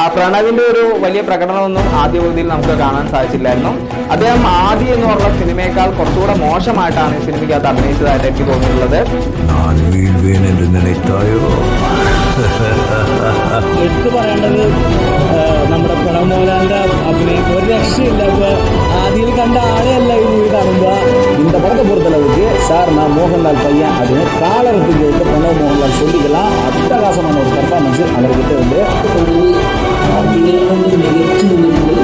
ആ പ്രണവിന്റെ ഒരു വലിയ പ്രകടനമൊന്നും ആദ്യ പകുതിയിൽ നമുക്ക് കാണാൻ സാധിച്ചില്ലായിരുന്നു അദ്ദേഹം ആദ്യ എന്ന് പറഞ്ഞ സിനിമയേക്കാൾ കുറച്ചുകൂടെ മോശമായിട്ടാണ് ഈ സിനിമയ്ക്കകത്ത് അഭിനയിച്ചതായിട്ട് എനിക്ക് തോന്നിയിട്ടുള്ളത് நான் வீழ்வேன் என்று நினைத்தாயோ എടുത്തു പറയേണ്ടത് ആ, നമ്മുടെ പ്രണവ് മോഹൻലാലിന്റെ അഭിനയം ഒരു രക്ഷയില്ല ഇപ്പൊ ആദ്യം കണ്ട ആളെയല്ല ഈ മൂവി കാണുമ്പോ இந்த படத்தை பொறுத்தளவுக்கு சார் நான் மோகன்லால் பையன் அப்படின்னு காலருக்கு கேட்டு பிரணவ் மோகன்லால் சொல்லிக்கலாம் அட்டகாசமான ஒரு பெர்ஃபார்மன்ஸ் அவர்கிட்ட வந்து അഭിനയം കൊണ്ട് മികച്ചു നിന്നിട്ടുള്ള